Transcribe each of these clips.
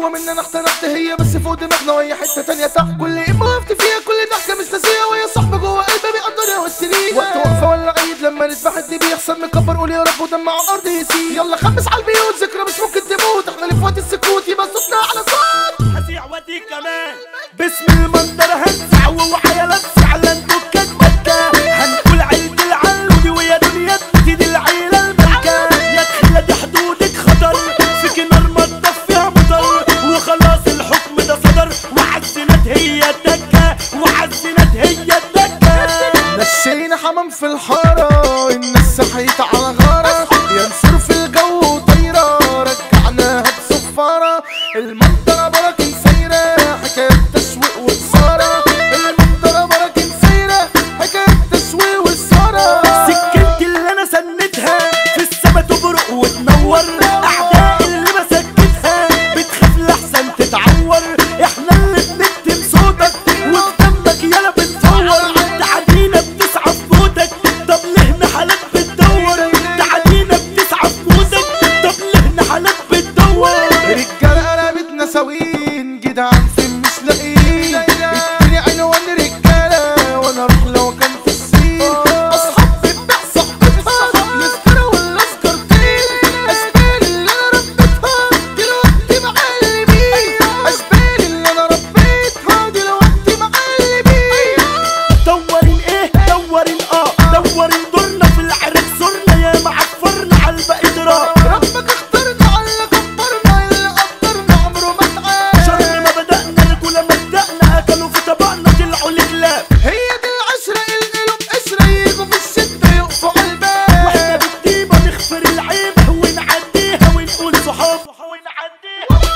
جوه مننا اختلفت هي بس فوق دماغنا وهي حته تانية تحت كل اما وقفت فيها كل ضحكه مش ناسيه وهي صاحبه جوه قلبي بيقدرها والسنين وقت وقفه ولا عيد لما نذبح الدي بيخسر مكبر قول يا رب ودمع على الارض يسيل يلا خمس على البيوت ذكرى مش ممكن تموت احنا اللي في وقت السكوت يبقى صوتنا على صوت هسيع ودي كمان باسم المنظر هنزع وعيالات فعلا دكات مكة هنقول عيد العلودي ويا دنيا تبتدي العيلة الملكة يا تخلى دي حدودك خطر فيك نار ما تطفيها مطر وخلاص الحكم ده صدر وعزنت هي الدكة وعزنت هي الدكة نسينا حمام في الحارة الناس صحيت على غارة ينصر في الجو وطايرة رجعناها بصفارة المنطقة براكن سايرة حكاية تسويق وإثارة المنطقة براكن سايرة حكاية تسويق وإثارة سكنتي اللي انا سندها في السما تبرق وتنور اعداء اللي مسكتها بتخاف لحسن تتعور احنا اللي بنكتم صوتك وفي دمك يالا بنفور تعدينا بتسعى في موتك طب ليه نحلك بتدور تعدينا بتسعى في موتك طب ليه نحلك بتدور رجالة قرابتنا ساويين جدعان فين مش لاقيين اديني عنوان رجالة وانا اروح لو كان في الصين اصحاب بتبيع صاحبتها يذكرها ولا سكرتين اشبال اللي انا ربيتها دلوقتي معلمين اشبال اللي انا ربيتها دلوقتي معلمين دورين ايه دورين اه دورين دورنا في العرق صرنا يا معفرنا على الباقي دراك ربك اخترنا على اللي كبرنا اللي قدرنا عمره ما شر اتعاد ما بدأنا رجولة مبدأنا أكلوا في طبقنا طلعوا الكلاب هي دي العشرة القلوب قشرة يجوا في الشدة يقفوا على الباب واحنا بالطيبة نغفر العيب ونعديها ونقول صحاب ونعديها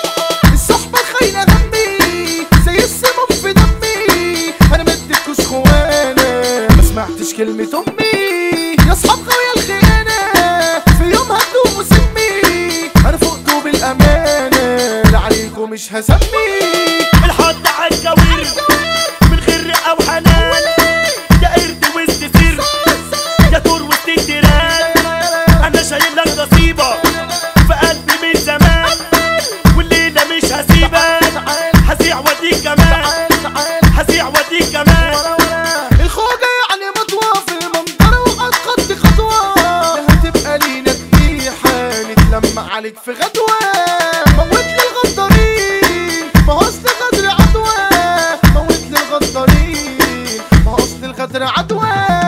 الصحبة الخاينة جنبي زي السموم في دمي انا مديتكوش خوانة ما سمعتش كلمة امي يا اصحاب خويا الخيانة في يوم هتدوم سمي انا فوقتوا بالامانة لا عليكم مش هسمي الحط عالجوير من غير رقة وحنان يا قرد وسط سير يا طور وسط التيران أنا شايل لك نصيبة في قلبي من زمان والليلة مش هسيبك هسيع وديك كمان هسيع وديك كمان الخوجة يعني مطوة في المنظرة وقد خدت خطوة هتبقى لينا ذبيحة نتلم عليك في غدوة موت لي الغدارين ما هو اصل الغدر عدوى موت لي الغدارين ما هو اصل الغدر عدوى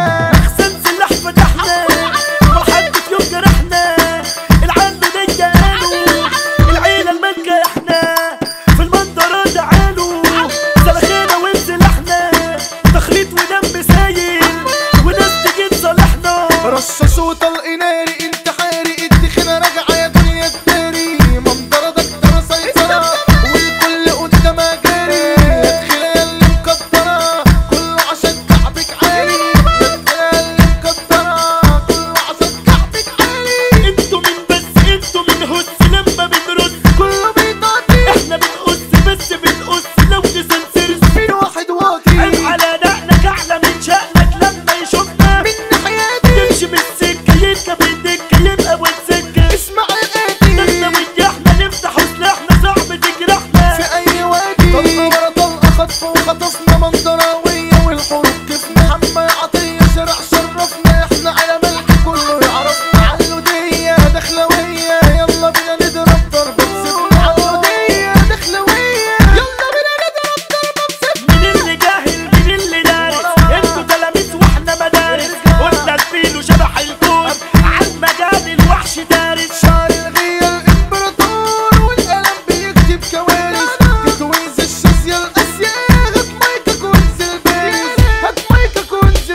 أحسن سلاح فتحنا وحد في يوم جرحنا العند دي قالوا العيلة الملكة احنا في المنظرة تعالوا سلخينا وانسلحنا تخريط ودم سايل وناس تجي تصالحنا رصاص وطلق ناري انت حارق الدخنة راجعة يا دنيا الداري منظرة دكتورة سيطرة والكل قدامها جاري ادخلها يا اللي مكدرة كله عشان كعبك عالي ادخلها اللي مكدرة كله عشان كعبك عالي انتوا من بس انتوا من هس لما بنرد كله بيطاطي احنا بنقص بس بنقص لو تسنسرس في واحد واطي عيب على دقنك اعلى من شأنك لما يشوفنا من ناحيتي تمشي بالسكة يركب الدكة يبقى والسكة اسمع احنا الاتي ونجحنا نفتح سلاحنا صعب تجرحنا في اي وادي طلقة ورا طلقة خطف وخطفنا منطراوية والحروب كيفنا محمد عطية شرع شرفنا احنا على ملك كله يعرفنا علودية دخلوية يلا بينا نضرب ضربة بسيفنا علودية دخلوية يلا بينا نضرب ضربة بسيفنا مين اللي جاهل مين اللي دارس انتوا تلاميذ واحنا مدارس قلنا الفيل وشبح الكون عالمجال الوحش دارس شعر الغية الامبراطور والقلم بيكتب كوارث تكويز الشاذية الاسيا هات مايكك وانزل باريس هات مايكك وانزل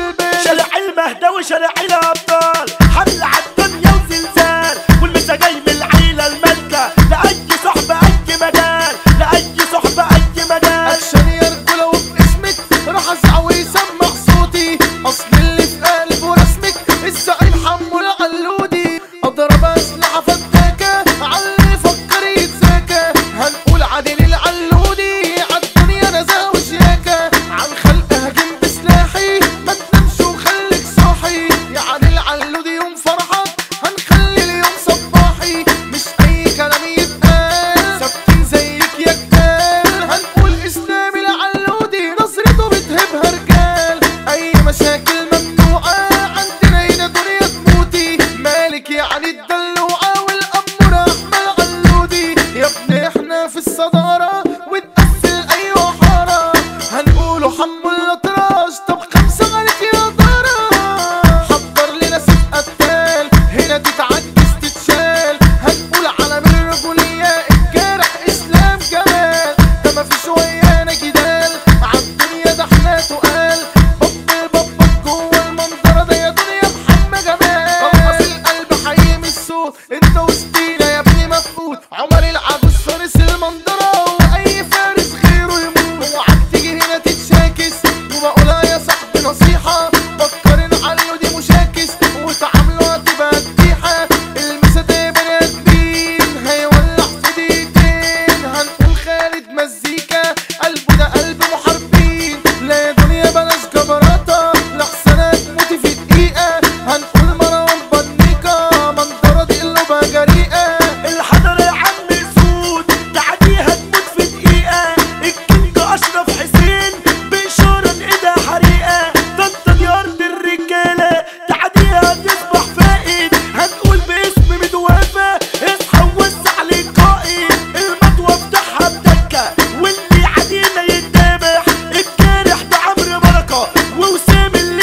نصيحة فكرين علي ودي مشاكس وتعاملوا هتبقى فضيحة المسا ده بني ادمين هيولع في دقيقتين هنقول خالد مزيكا قلبه ده قلب محاربين لا يا دنيا بلاش جبراته لحسن تموتي في دقيقة هنقول مروان بنيكا منظرة دي قلوبها جريئة الحضر يا عم سود تعديها تموت في دقيقة الكينج أشرف حسين بإشارة إيدها حريقة ده انت ديار الرجالة تعديها تصبح فائد هنقول باسم مدوافة اصحى ووسع لقائد المطوة افتحها بدكة واللي عدينا يتذبح الجارح ده عمرو بركة ووسام اللي